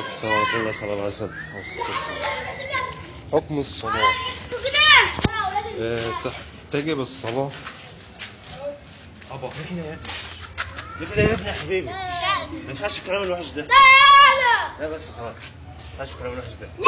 صلى الله صلى الله عليه وسلم حكم الصلاة آه، تح- تجب الصلاة أبا في كده يا ابني كده يا ابني يا حبيبي ما ينفعش الكلام الوحش ده لا بس خلاص ما ينفعش الكلام الوحش ده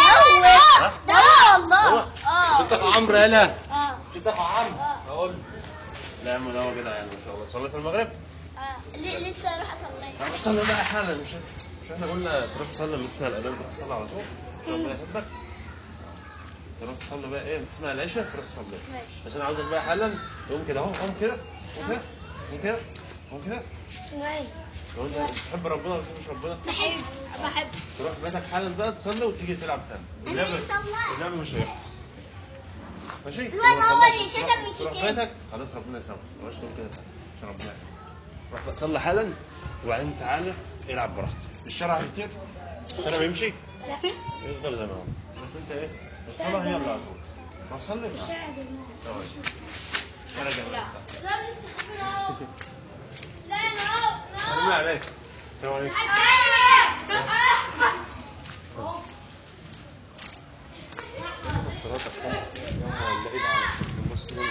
هو صدق عمرو يلا صدق عمرو اقول لا يا عم ده هو كده يعني ما شاء الله صليت المغرب لسه اروح اصلي انا بصلي بقى حالا مش مش احنا قلنا تروح تصلي لما تسمع الاذان تروح تصلي على طول عشان ربنا يحبك تروح تصلي بقى ايه تسمع العشاء تروح تصلي ماشي بس انا عاوزك بقى حالا تقوم كده اهو قوم كده قوم كده قوم كده قوم كده لو انت بتحب ربنا ولا مش ربنا بحب بحب تروح بيتك حالا بقى تصلي وتيجي تلعب تاني اللعب أنا صلى. اللعب مش هيخلص ماشي الواد هو اللي تروح- شتم في تروح الشتيمة. بيتك خلاص ربنا يسامحك مش تقول كده تاني عشان ربنا يحبك روح بقى صلي حالا وبعدين تعالى العب براحتك الشارع كتير الشارع بيمشي يفضل زي ما هو بس انت ايه الصلاة هي اللي على طول روح صلي اه الشارع جميل سلام عليك السلام عليكم صلاة الخمس يوم الليل على كل مسلم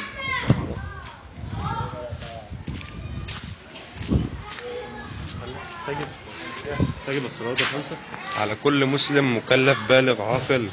تجب تجب الصلوات الخمسة على كل مسلم مكلف بالغ عاقل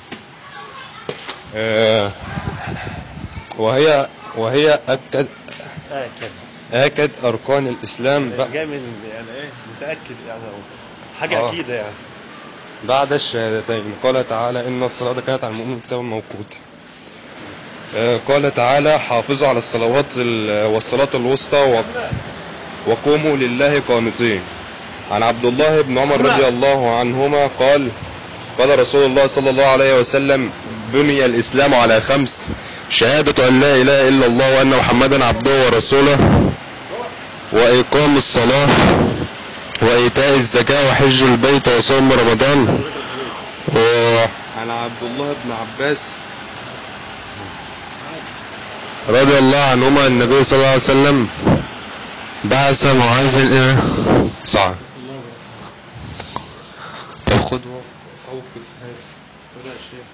آه، وهي وهي أكد اكد آكد أركان الإسلام ب- جاي من يعني ايه متاكد يعني أو حاجه آه. اكيده يعني بعد الشهادتين قال تعالى إن الصلاة كانت على المؤمن كتابا موقوتا آه، قال تعالى حافظوا على الصلوات ال- والصلاة الوسطى و- وقوموا لله قانتين عن عبد الله بن عمر رضي الله عنهما قال قال رسول الله صلى الله عليه وسلم بني الإسلام على خمس شهادة أن لا إله إلا الله وأن محمدا عبده ورسوله وإقام الصلاة وإيتاء الزكاة وحج البيت وصوم رمضان وعن عبد الله بن عباس رضي الله عنهما النبي صلى الله عليه وسلم بعث معاذ إلى صعب تاخد موقف هذا ولا شيء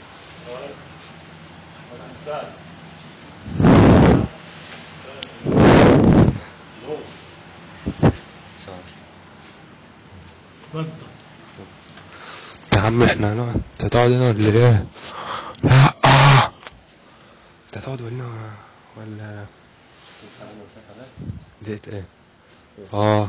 صعب يا عم احنا هنقعد انت هتقعد هنا ولا ايه؟ لا اه انت هتقعد هنا ولا دقيقة ايه؟ اه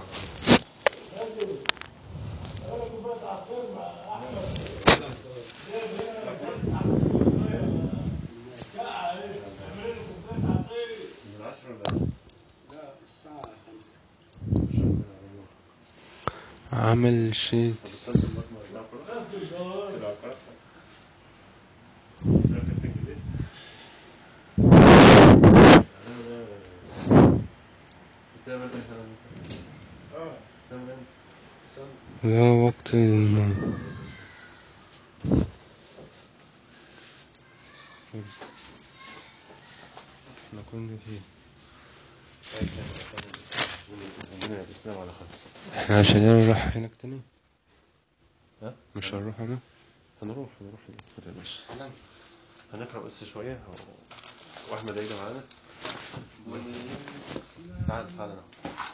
عامل شيت لا وقت النوم احنا كنا فيه احنا عشان نروح هناك تاني ها؟ مش هنروح هنا هنروح هنروح هناك يا باشا هنقرا بس شويه و- واحمد هيجي معانا تعال تعال نعم.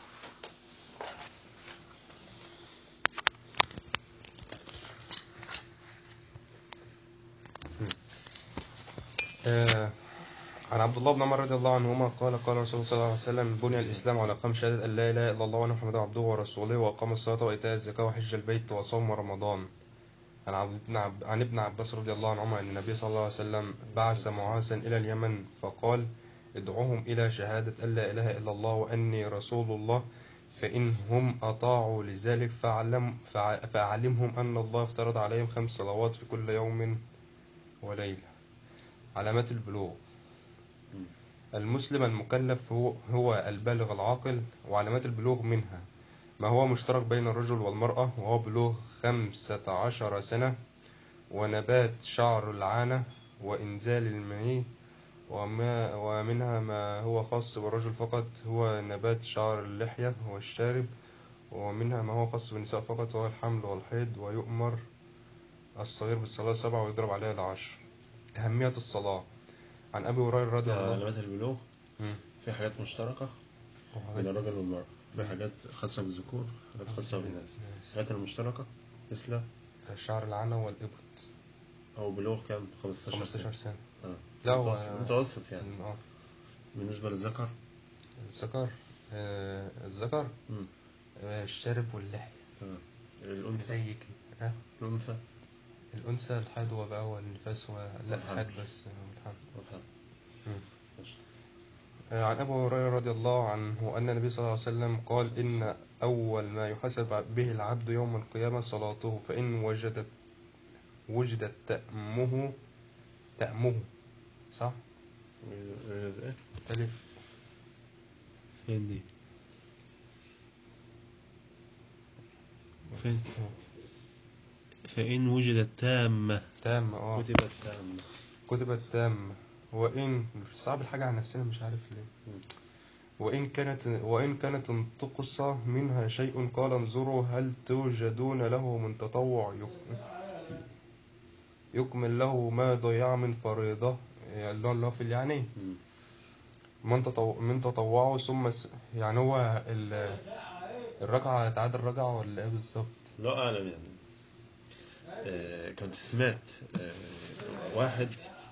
آه، عن عبد الله بن عمر رضي الله عنهما قال قال رسول الله صلى الله عليه وسلم بني الإسلام على قام شهادة أن لا إله إلا الله وأن محمدا عبده ورسوله وأقام الصلاة وإيتاء الزكاة وحج البيت وصوم رمضان عن عبد ابن عب... عن ابن عباس رضي الله عنهما أن النبي صلى الله عليه وسلم بعث معاذا إلى اليمن فقال ادعوهم إلى شهادة أن لا إله إلا الله وأني رسول الله فإن هم أطاعوا لذلك فأعلم فع... فأعلمهم أن الله افترض عليهم خمس صلوات في كل يوم وليلة علامات البلوغ المسلم المكلف هو, هو البالغ العاقل وعلامات البلوغ منها ما هو مشترك بين الرجل والمرأة وهو بلوغ خمسة عشر سنة ونبات شعر العانة وإنزال المني وما ومنها ما هو خاص بالرجل فقط هو نبات شعر اللحية والشارب ومنها ما هو خاص بالنساء فقط وهو الحمل والحيض ويؤمر الصغير بالصلاة سبعة ويضرب عليها العشر أهمية الصلاة عن أبي هريرة رضي الله علامات البلوغ مم. في حاجات مشتركة بين الرجل والمرأة في حاجات خاصة بالذكور حاجات خاصة بالإناث الحاجات المشتركة مثل شعر العنى والإبط أو بلوغ كام 15 15 سنة سنة تمام لا، هو- متوسط متوسط يعني اه بالنسبة للذكر الذكر آه، الذكر مم. آه، الشارب واللحية تمام الأنثى زي كده آه. الأنثى الأنثى الحدوى بقى والنفاس و... لا والحمل. الحد بس آه، والحمل. والحمل. مم. ماشي. آه، عن أبي هريرة رضي الله عنه أن النبي صلى الله عليه وسلم قال إن أول ما يحاسب به العبد يوم القيامة صلاته فإن وجدت وجدت تأمه تأمه صح؟ إيه؟ ألف فين دي؟ فين؟ فإن وجدت تامة تام اه كتبت تامة كتبت تامة وإن صعب الحاجة على نفسنا مش عارف ليه مم. وإن كانت وإن كانت انتقص منها شيء قال انظروا هل توجدون له من تطوع يك- يكمل له ما ضيع من فريضة يعني اللي هو- اللي هو في يعني مم. من تطوع من تطوعه ثم س... يعني هو ال... الركعة تعادل ركعة ولا ايه بالظبط؟ لا أعلم يعني آه كنت سمعت آه واحد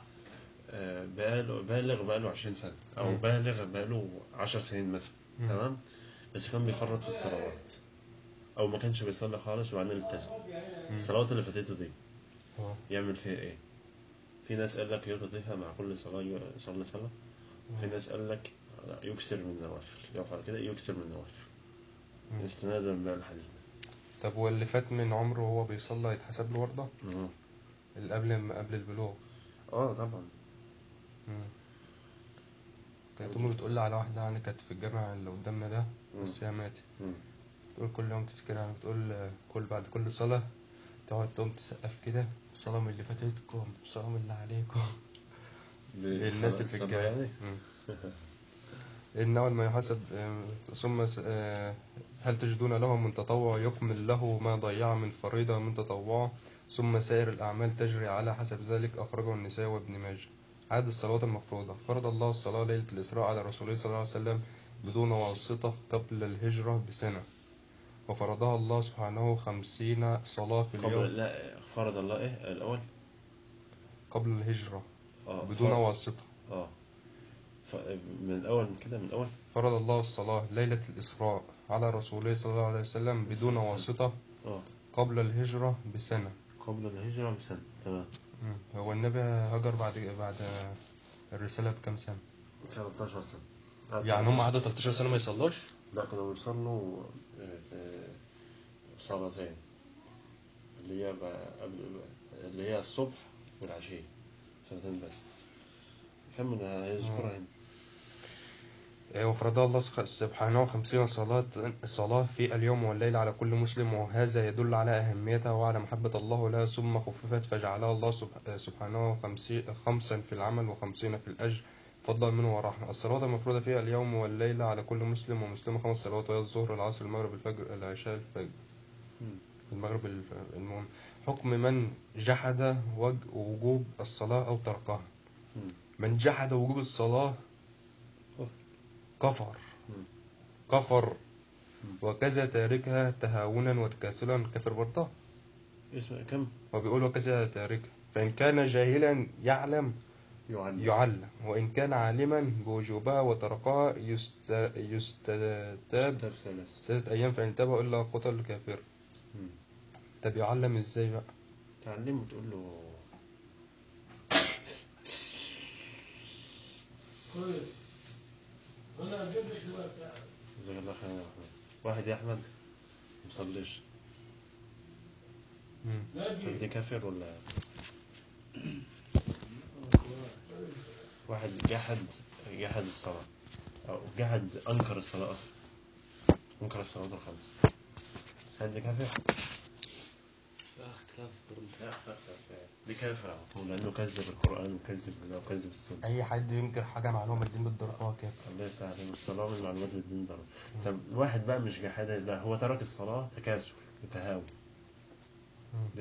آه بقاله بالغ بقاله 20 سنة أو مم. بالغ بقاله 10 سنين مثلا مم. تمام بس كان بيفرط في الصلوات أو ما كانش بيصلي خالص وبعدين التزم مم. الصلوات اللي فاتته دي اه يعمل فيها إيه؟ في ناس قال لك يقضيها مع كل صلاة يصلي صلاة في ناس قال لك لا يكسر من النوافل يقف على كده يكسر من النوافل مم. استنادا بقى الحديث ده طب واللي فات من عمره وهو بيصلي يتحسب له برضه؟ اه اللي قبل ما قبل البلوغ اه طبعا مم. كانت أمي بتقول لي على واحدة يعني كانت في الجامع اللي قدامنا ده بس هي ماتت مم. تقول كل يوم تفتكرها بتقول آه، كل بعد كل صلاة تقعد تقوم تسقف كده الصلاة من اللي فاتتكم الصلاة من اللي عليكم للناس اللي في الصلاة الجامع يعني مم. إن أول ما يحاسب آه، ثم س- آه، هل تجدون له من تطوع يكمل له ما ضيع من فريضة من تطوعه ثم سائر الأعمال تجري على حسب ذلك أخرجه النساء وابن ماجه عدد الصلوات المفروضة فرض الله الصلاة ليلة الإسراء على رسوله صلى الله عليه وسلم بدون واسطة قبل الهجرة بسنة وفرضها الله سبحانه خمسين صلاة في اليوم قبل لا فرض الله ايه الاول قبل الهجرة اه بدون فرض- واسطة اه ف... من الاول من كده من الاول فرض الله الصلاة ليلة الإسراء على رسوله صلى الله عليه وسلم بدون واسطة اه قبل الهجرة بسنة قبل الهجرة بسنة تمام مم. هو النبي هاجر بعد بعد الرسالة بكام سنة 13 سنة يعني هم قعدوا 13 سنة ما يصلوش لا كانوا بيصلوا آه، آه، صلاتين اللي هي بقى قبل اللي هي الصبح والعشية صلاتين بس كمل هيذكرها هنا إيه، وفرضها الله سبح- سبحانه خمسين صلاة صلاة في اليوم والليلة على كل مسلم وهذا يدل على أهميتها وعلى محبة الله لها ثم خففت فجعلها الله سب- سبحانه خمسي- خمسا في العمل وخمسين في الأجر فضلا منه ورحمة الصلاة المفروضة في اليوم والليلة على كل مسلم ومسلمة خمس صلوات وهي الظهر العصر المغرب الفجر العشاء الفجر مم. المغرب الف- المهم حكم من جحد وج- وجوب الصلاة أو تركها مم. من جحد وجوب الصلاة كفر. كفر مم. كفر مم. وكذا تاركها تهاونا وتكاسلا كفر برضه اسمع كم هو بيقول وكذا تاركها فإن كان جاهلا يعلم يعلم يعلم وإن كان عالما بوجوبها وتركها يست... يستتاب كتاب ثلاث ستة أيام فإن تاب إلا قتل كافر مم. طب يعلم إزاي بقى تعلمه وتقول له جزاك الله خير يا احمد واحد يا احمد مصليش مم. طب دي كافر ولا واحد جحد جحد الصلاة أو جحد أنكر الصلاة أصلا أنكر الصلاة الخمس هل دي كافر؟ لا اختلاف لا دي كافر على طول لأنه كذب القرآن وكذب الله وكذب السنة أي حد ينكر حاجة معلومة الدين بالضرورة هو كافر الله يفتح عليك الصلاة من معلومات الدين ضرب طب واحد بقى مش جحد لا هو ترك الصلاة تكاسل وتهاون مم. ده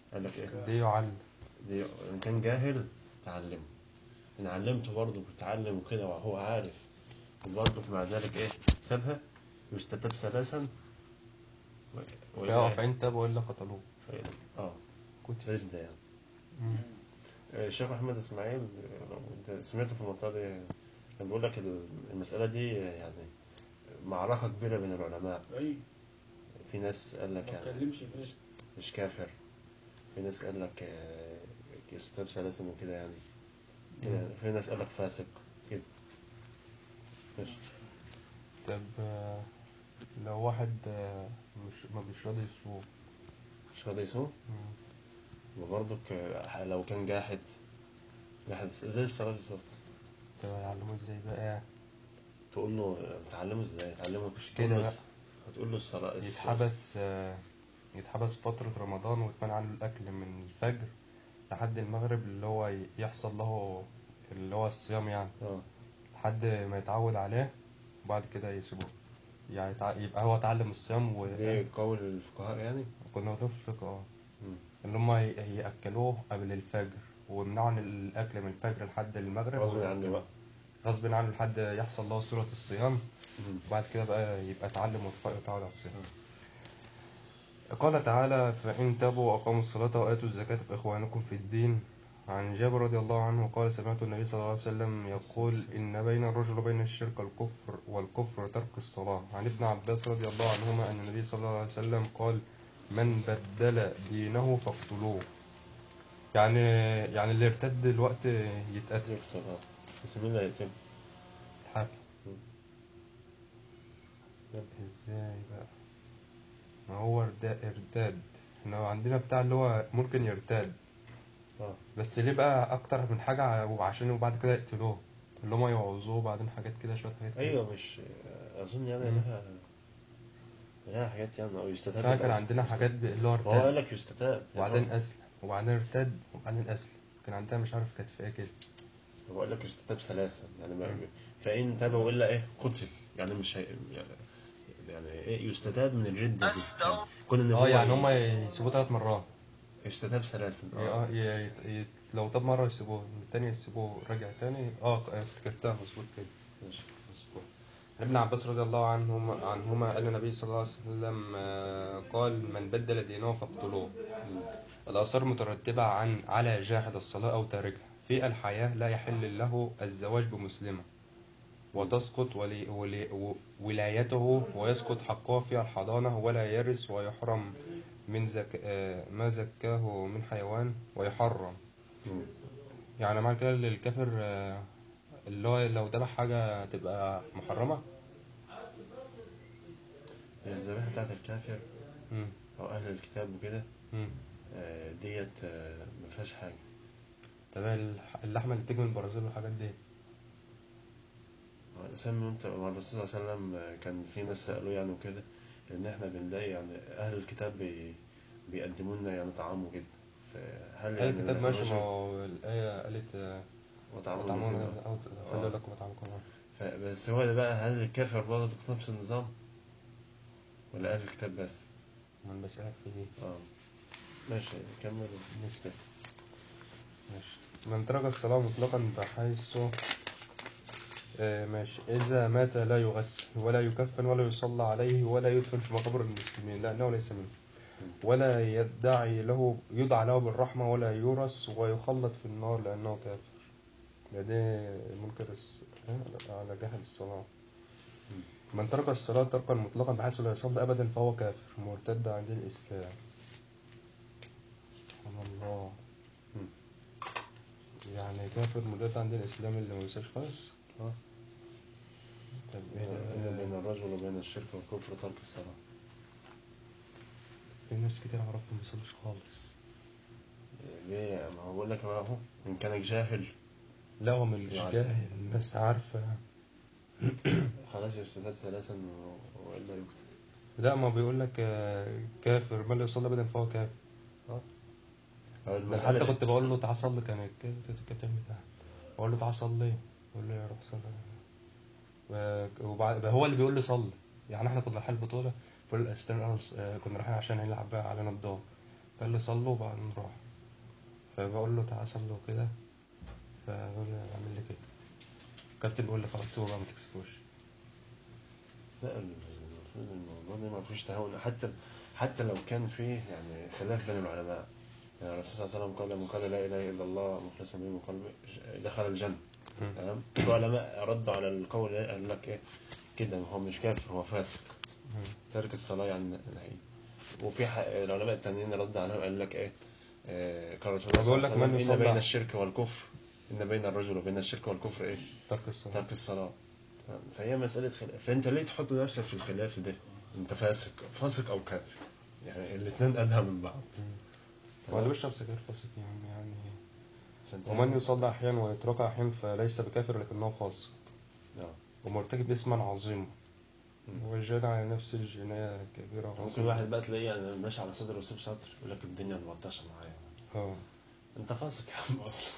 قال لك ايه دي يعلم دي ان كان جاهل تعلمه ان علمته برضه بتعلم وكده وهو عارف وبرضه مع ذلك ايه سابها يستتاب ثلاثا و- ولا اه إيه؟ فإن تابوا إلا قتلوه فإن- اه كتب ردة يعني آه، الشيخ محمد اسماعيل آه، لو انت سمعته في المنطقه دي كان بيقول لك المساله دي آه، يعني معركه كبيره بين العلماء اي في ناس قال لك ما يعني اتكلمش فيه مش, مش كافر في ناس قال لك آه، يستاب سلاسل وكده يعني كده. في ناس قال لك فاسق كده ماشي طب آه، لو واحد آه، مش ما مش راضي يصوم مش راضي يصوم مم. وبرضك آه، لو كان جاحد جاحد زي الصلاه بالظبط طب هيعلموه ازاي بقى تقول له آه، تعلمه ازاي تعلمه مش تقول كده له- بقى. هتقول له الصلاه الصلاة- يتحبس آه، يتحبس فترة رمضان ويتمنع عنه الأكل من الفجر لحد المغرب اللي هو ي- يحصل له اللي هو الصيام يعني اه لحد ما يتعود عليه وبعد كده يسيبوه يعني يتع- يبقى هو اتعلم الصيام دي قول الفقهاء يعني وكنا واخدين في الفقه اه مم. اللي هم ي- يأكلوه قبل الفجر ويمنعوا عن الأكل من الفجر لحد المغرب غصب عنه بقى غصب عنه لحد يحصل له صورة الصيام مم. وبعد كده بقى يبقى اتعلم ويتعود على الصيام قال تعالى فإن تابوا وأقاموا الصلاة وآتوا الزكاة فإخوانكم في الدين عن جابر رضي الله عنه قال سمعت النبي صلى الله عليه وسلم يقول إن بين الرجل وبين الشرك الكفر والكفر ترك الصلاة عن ابن عباس رضي الله عنهما أن النبي صلى الله عليه وسلم قال من بدل دينه فاقتلوه يعني يعني اللي ارتد الوقت يتقتل يقتل اه بس مين اللي هيقتل؟ الحاكم مم. ازاي بقى ما هو اردا- ارتاد احنا عندنا بتاع اللي هو ممكن يرتاد اه بس ليه بقى اكتر من حاجة وعشان وبعد كده يقتلوه اللي هم يوعظوه وبعدين حاجات كده شوية حاجات كده ايوه مش اظن يعني مم. لها لها حاجات يعني او يستتاب فكان الأول. عندنا حاجات ب- اللي هو ما هو قال ارتاد لك يستتاب يعني وبعدين هو- اسلم وبعدين ارتد وبعدين اسلم كان عندنا مش عارف كانت في ايه كده هو قال لك يستتاب ثلاثة يعني ما مم. فإن تابوا إلا إيه قتل يعني مش هي يعني يعني إيه يستتاب من الردة دي يعني كون إن اه هو يعني هم يسيبوه ثلاث مرات يستتاب ثلاثة اه ي- يت- يت- لو طب مرة يسيبوه التاني يسيبوه رجع تاني اه كتبتها مظبوط كده ماشي مظبوط. عن ابن عباس رضي الله عنهما عنهما أن النبي صلى الله عليه وسلم آه، قال من بدل دينه فاقتلوه الآثار مترتبة عن على جاحد الصلاة أو تاركها في الحياة لا يحل له الزواج بمسلمة وتسقط ولي ولي و- ولايته ويسقط حقه في الحضانة ولا يرث ويحرم من زك آه، ما زكاه من حيوان ويحرم مم. يعني معنى كده للكافر آه، اللي هو لو ذبح حاجة تبقى محرمة هي الذبيحة بتاعت الكافر مم. أو أهل الكتاب وكده مم. آه، ديت آه، ما فيهاش حاجة طب الح- اللحمة اللي بتيجي من البرازيل والحاجات دي سمي انت مع الرسول صلى الله عليه وسلم كان في ناس سألوه يعني وكده ان احنا بنلاقي يعني اهل الكتاب بي بيقدموا لنا يعني طعام وكده فهل أي يعني كتاب ماشي الرجل ما هو الآية قالت آه، وطعام وطعمون النزيل. أو آه. حلوا لكم وطعمكم ف- بس هو ده بقى هل الكافر برضه نفس النظام ولا اهل الكتاب بس من بسألك في دي اه ماشي كمل نسبة ماشي من ترك الصلاة مطلقا بحيث آه، ماشي إذا مات لا يغسل ولا يكفن ولا يصلى عليه ولا يدفن في مقابر المسلمين لأنه ليس منه ولا يدعي له يدعى له بالرحمة ولا يورث ويخلد في النار لأنه كافر ده ده منكر الس- آه، على جهل الصلاة من ترك الصلاة تركا مطلقا بحيث لا يصلي أبدا فهو كافر مرتد عن دين الإسلام سبحان الله مم. يعني كافر مرتد عن دين الإسلام اللي ما يساش خالص اه طب إن بين إيه الرجل وبين الشرك والكفر ترك الصلاة في ناس كتير أعرفهم ما بيصلوش خالص ليه ما هو بقول لك بقى اهو ان كانك جاهل لا هو مش يعني. جاهل الناس عارفة خلاص يستتاب ثلاثا و- والا يقتل لا ما بيقول لك آه، كافر من لا يصلي أبدا فهو كافر أو ده المسألة حتى دي- كنت بقول له تعال صلي كان الكابتن الكابتن بتاعي بقول له تعال صلي يقول لي روح صلي و- وبعد هو اللي بيقول لي صلي يعني احنا كنا رايحين البطولة بقول له استنى أنا ص- آه، كنا رايحين عشان نلعب بقى علينا الدور قال لي صلوا وبعدين راح فبقول له تعالى صلوا كده فقال لي اعمل لي كده الكابتن بيقول لي خلاص سيبه بقى ما تكسفوش لا ال- المفروض الموضوع ده ما فيهوش تهاون حتى حتى لو كان فيه يعني خلاف بين العلماء يعني الرسول صلى الله عليه وسلم قال من قال لا اله الا الله مخلصا به من قلبه دخل الجنه مم. تمام العلماء ردوا على القول ده قال لك ايه كده هو مش كافر هو فاسق مم. ترك الصلاه يعني نهي وفي ح- العلماء التانيين رد عليهم قال لك ايه آه، قال الرسول صلى بقول الله لك عليه من وسلم ان يصلى- بين الشرك والكفر ان بين الرجل وبين الشرك والكفر ايه ترك الصلاة ترك الصلاة تمام؟ فهي مسألة خلاف فأنت ليه تحط نفسك في الخلاف ده أنت فاسق فاسق أو كافر يعني الاثنين أدهى من بعض هو اللي بيشرب سجاير فاسق يعني يعني فأنت ومن يصلى أحيانا ويتركها أحيانا فليس بكافر لكنه فاسق آه. ومرتكب اسما عظيما مم. وجاد على نفس الجناية كبيرة ممكن وعظيمة. واحد بقى تلاقيه يعني ماشي على صدر وسيب سطر يقول لك الدنيا ملطشة معايا اه أنت فاسق يا عم أصلا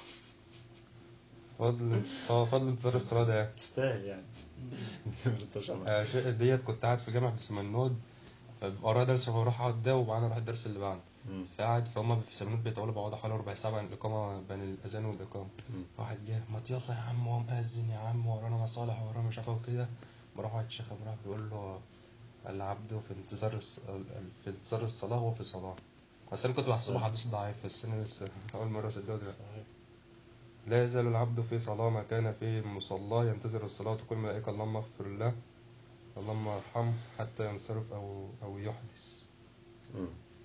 فضل اه فضل انتظار الصلاة ده يعني. تستاهل يعني الدنيا ملطشة معايا آه، شيء ديت كنت قاعد في جامع في سمنود فببقى ورايا درس فبروح اقعد ده وبعدين اروح الدرس اللي بعده مم. فقاعد فهم في سمنود بيطولوا بيقعدوا حوالي ربع ساعة عن الإقامة بين الأذان والإقامة مم. واحد جه ما يلا يا عم هو مأذن يا عم ورانا مصالح ورانا مش عارف ايه وكده بروح واحد شيخ راح بيقول له العبد في انتظار الص- في انتظار الصلاة وهو في صلاة بس أنا كنت بحسبه حديث ضعيف بس أنا لسه أول مرة أصدقه دلوقتي صحيح لا يزال العبد في صلاة ما كان في مصلاه ينتظر الصلاة وتقول الملائكة اللهم اغفر له اللهم ارحمه حتى ينصرف أو أو يحدث مم.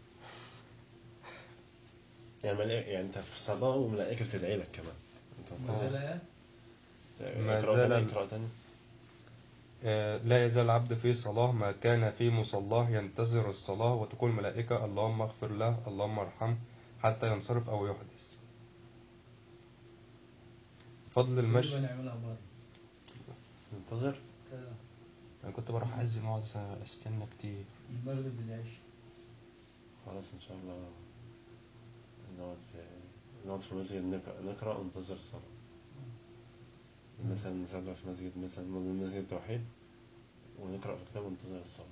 يعني ملائكة يعني أنت في صلاة وملائكة بتدعي لك كمان أنت ما منتظر. ما اقرأ زال تاني ال- اقرأ تاني آه، لا يزال العبد في صلاة ما كان في مصلاه ينتظر الصلاة وتقول الملائكة اللهم اغفر له اللهم ارحمه حتى ينصرف أو يحدث فضل المشي نعملها برضه منتظر كده أنا كنت بروح أذن وأقعد أستنى كتير المغرب بالعشاء خلاص ان شاء الله نقعد في نقعد في مسجد نقرأ, نقرأ وننتظر الصلاة مثلا نصلي في مسجد مثلا مسجد التوحيد ونقرأ في كتاب وننتظر الصلاة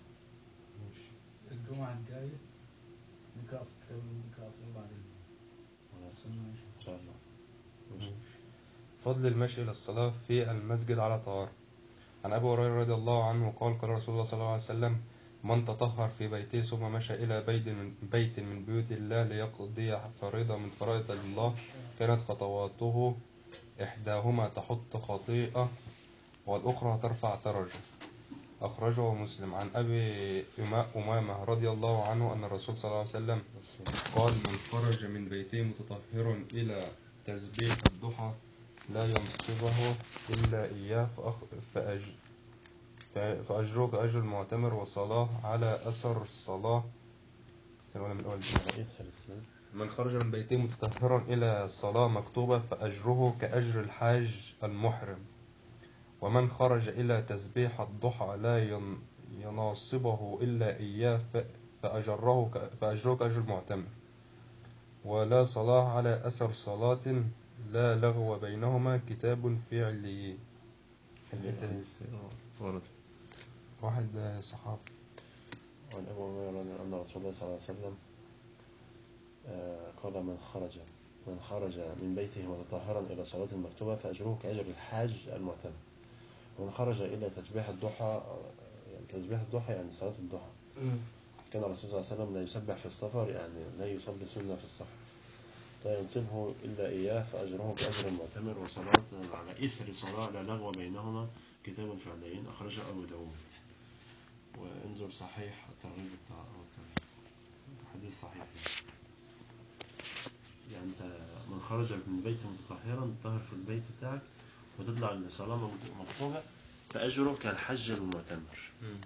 الجمعة الجاية نقرأ في كتاب نقرأ فيه بعد خلاص السنة ان شاء الله ماشي. فضل المشي إلى الصلاة في المسجد على طهارة عن أبي هريرة رضي الله عنه قال قال رسول الله صلى الله عليه وسلم من تطهر في بيته ثم مشى إلى بيت من بيت من بيوت الله ليقضي فريضة من فرائض الله كانت خطواته إحداهما تحط خطيئة والأخرى ترفع درجة أخرجه مسلم عن أبي أما- أمامة رضي الله عنه أن الرسول صلى الله عليه وسلم بس قال من خرج من بيته متطهرا إلى تسبيح الضحى لا ينصبه إلا إياه فأخ... فأج... ف- فأجره كأجر المعتمر وصلاة على أثر الصلاة استنى ولا من أول ايه الثالث من خرج من بيته متطهرا إلى صلاة مكتوبة فأجره كأجر الحاج المحرم ومن خرج إلى تسبيح الضحى لا ين... يناصبه إلا إياه ف... فأجره ك... فأجره كأجر المعتمر ولا صلاة على أثر صلاة لا لغو بينهما كتاب في عليين الحتة دي. ورد واحد صحابي وعن أبو هريرة أن رسول الله صلى الله عليه وسلم آه، قال من خرج من خرج من بيته متطهرا إلى صلاة مكتوبة فأجره كأجر الحاج المعتمر ومن خرج إلى تسبيح الضحى آه، يعني تسبيح الضحى يعني صلاة الضحى كان الرسول صلى الله عليه وسلم لا يسبح في السفر يعني لا يصلي سنة في السفر لا ينصبه إلا إياه فأجره كأجر المعتمر وصلاة على إثر صلاة لا لغو بينهما كتاب في عليين أخرجه أبو داود وانظر صحيح الترغيب بتاع أو الترغيب. حديث صحيح يعني. يعني أنت من خرج من بيت متطهرا طهر في البيت بتاعك وتطلع لصلاة مكتوبة فأجره كالحج المعتمر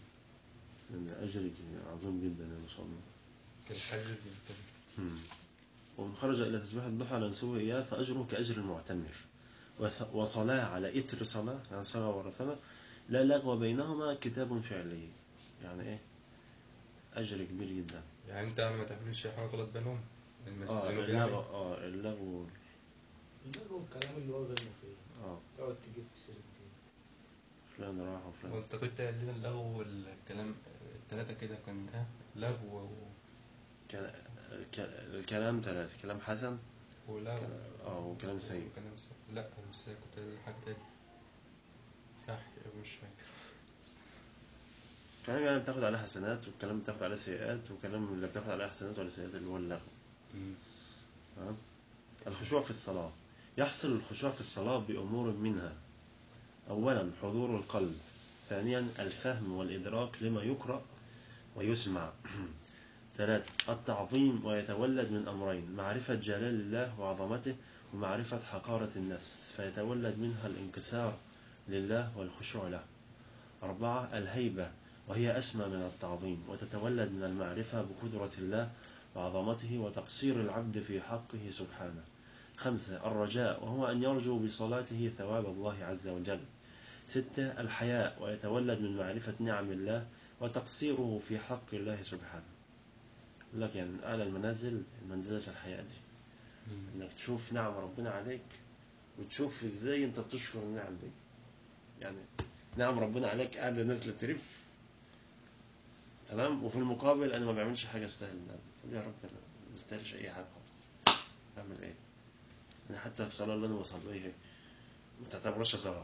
لأن أجرك عظيم جدا يا ما شاء الله الحاج مم. ومن خرج إلى تسبيح الضحى لنسوه إياه فأجره كأجر المعتمر وث- وصلاة على إثر صلاة يعني صلاة ورا صلاة لا لغو بينهما كتاب فعلي يعني إيه أجر كبير جدا يعني أنت ما تعملش حاجة غلط بينهم آه المسجدين اللغو آه اللغو ده هو الكلام اللي هو غير مفيد آه تقعد تجيب في سيرة دي فلان راح وفلان وانت كنت قايل لنا اللغو والكلام التلاتة كده كان ها لغو و... كان الك- الكلام ثلاثة كلام حسن ولا كلام- اه وكلام سيء كلام سيء لا مش سيء كنت قايل حاجة تاني فاكر مش فاكر كلام يعني بتاخد عليه حسنات وكلام بتاخد عليه سيئات وكلام اللي بتاخد عليه حسنات ولا سيئات اللي هو اللغو تمام الخشوع في الصلاة يحصل الخشوع في الصلاة بأمور منها أولا حضور القلب ثانيا الفهم والإدراك لما يقرأ ويسمع ثلاثة التعظيم ويتولد من أمرين معرفة جلال الله وعظمته ومعرفة حقارة النفس فيتولد منها الانكسار لله والخشوع له أربعة الهيبة وهي أسمى من التعظيم وتتولد من المعرفة بقدرة الله وعظمته وتقصير العبد في حقه سبحانه خمسة الرجاء وهو أن يرجو بصلاته ثواب الله عز وجل ستة الحياء ويتولد من معرفة نعم الله وتقصيره في حق الله سبحانه يقول لك يعني من أعلى المنازل منزلة الحياء دي إنك تشوف نعم ربنا عليك وتشوف إزاي أنت بتشكر النعم دي يعني نعم ربنا عليك قاعدة نازلة ترف تمام وفي المقابل أنا ما بعملش حاجة استاهل النعم تقول يا رب أنا ما استاهلش أي حاجة خالص أعمل إيه؟ أنا حتى الصلاة اللي أنا بصليها ما تعتبرش صلاة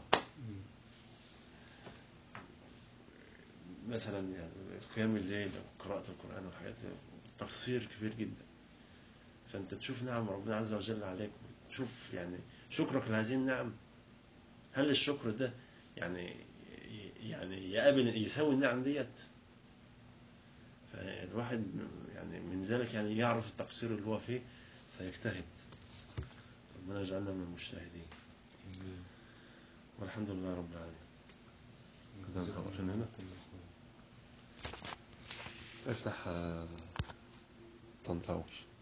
مثلا يعني قيام الليل أو قراءة القرآن والحاجات دي تقصير كبير جدا فأنت تشوف نعم ربنا عز وجل عليك وتشوف يعني شكرك لهذه النعم هل الشكر ده يعني يعني يقابل يساوي النعم ديت فالواحد يعني من ذلك يعني يعرف التقصير اللي هو فيه فيجتهد ربنا يجعلنا من المجتهدين والحمد لله رب العالمين كده نخلص من هنا افتح آه، طنطاوي